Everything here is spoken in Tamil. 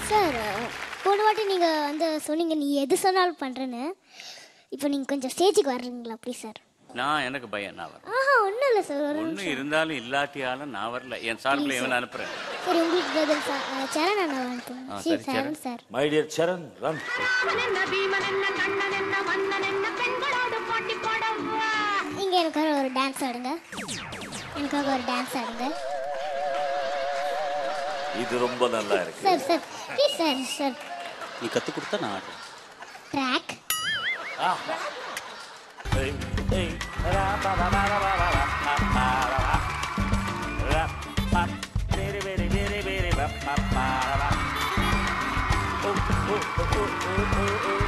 சார் போன வாட்டி நீங்கள் வந்து சொன்னீங்க நீ எது சொன்னாலும் பண்ணுறேன்னு இப்போ நீங்கள் கொஞ்சம் ஸ்டேஜுக்கு வர்றீங்களா ப்ளீஸ் சார் நான் எனக்கு பயம் நான் வரேன் ஆஹா ஒன்றும் இல்லை சார் ஒரு ஒண்ணு இருந்தாலும் இல்லாட்டியாலும் நான் வரல என் சார்பில் இவன் அனுப்புறேன் சரி உங்களுக்கு பதில் சார் அஹ், சரண் அண்ணா அனுப்புங்க ஆ, சரி சரி, Saran. Saran sir my dear Saran ரன் நீங்கள் எனக்காக ஒரு டான்ஸ் ஆடுங்க எனக்காக ஒரு டான்ஸ் ஆடுங்க இது ரொம்ப நல்லா இருக்கு sir sir please sir sir நீ கற்றுக் கொடுத்தா நான் ஆடுறேன் ட்ராக் ஏய், ஏய், ரா, பா, பா, பா, பா, பா, பா, பா, பா, பா, பா. ரா, பா, பேரி, பேரி, பேரி, பேரி, பா, பா, பா, பா. ஓ, ஓ, ஓ, ஓ, ஓ, ஓ, ஓ.